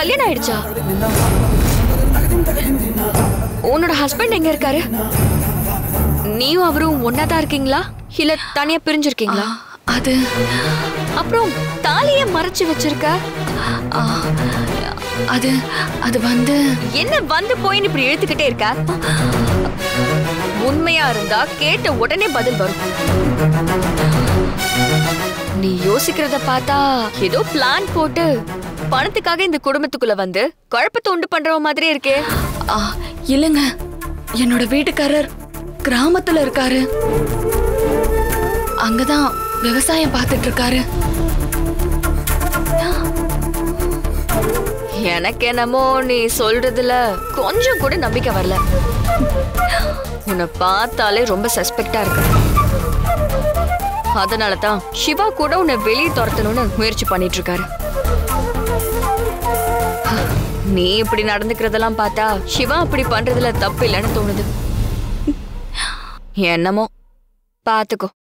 கல்யாணம் ஆயிடுச்சா உன்னோட ஹஸ்பண்ட் எங்க இருக்காரு நீயும் அவரும் ஒன்னா தான் இருக்கீங்களா இல்ல தனியா பிரிஞ்சிருக்கீங்களா அது அப்புறம் தாலியை மறைச்சு வச்சிருக்க ஆ, அது அது வந்து என்ன வந்து போயின்னு இப்படி இழுத்துக்கிட்டே இருக்க உண்மையா இருந்தா கேட்ட உடனே பதில் வரும் நீ யோசிக்கிறத பார்த்தா ஏதோ பிளான் போட்டு பணத்துக்காக இந்த குடும்பத்துக்குள்ள வந்து குழப்பத்தை உண்டு பண்றவ மாதிரி இருக்கே ஆ, இல்லைங்க என்னோட வீட்டுக்காரர் கிராமத்துல இருக்காரு அங்கதான் விவசாயம் பார்த்துட்டு இருக்காரு எனக்கு என்னமோ நீ சொல்றதுல கொஞ்சம் கூட நம்பிக்கை வரல உன்னை பார்த்தாலே ரொம்ப சஸ்பெக்டா இருக்கு அதனால தான் சிவா கூட உன்னை வெளியே துரத்தணும்னு முயற்சி பண்ணிட்டு இருக்காரு நீ இப்படி நடந்துக்கிறதெல்லாம் பார்த்தா சிவா அப்படி பண்றதுல தப்பு இல்லைன்னு தோணுது என்னமோ பாத்துக்கோ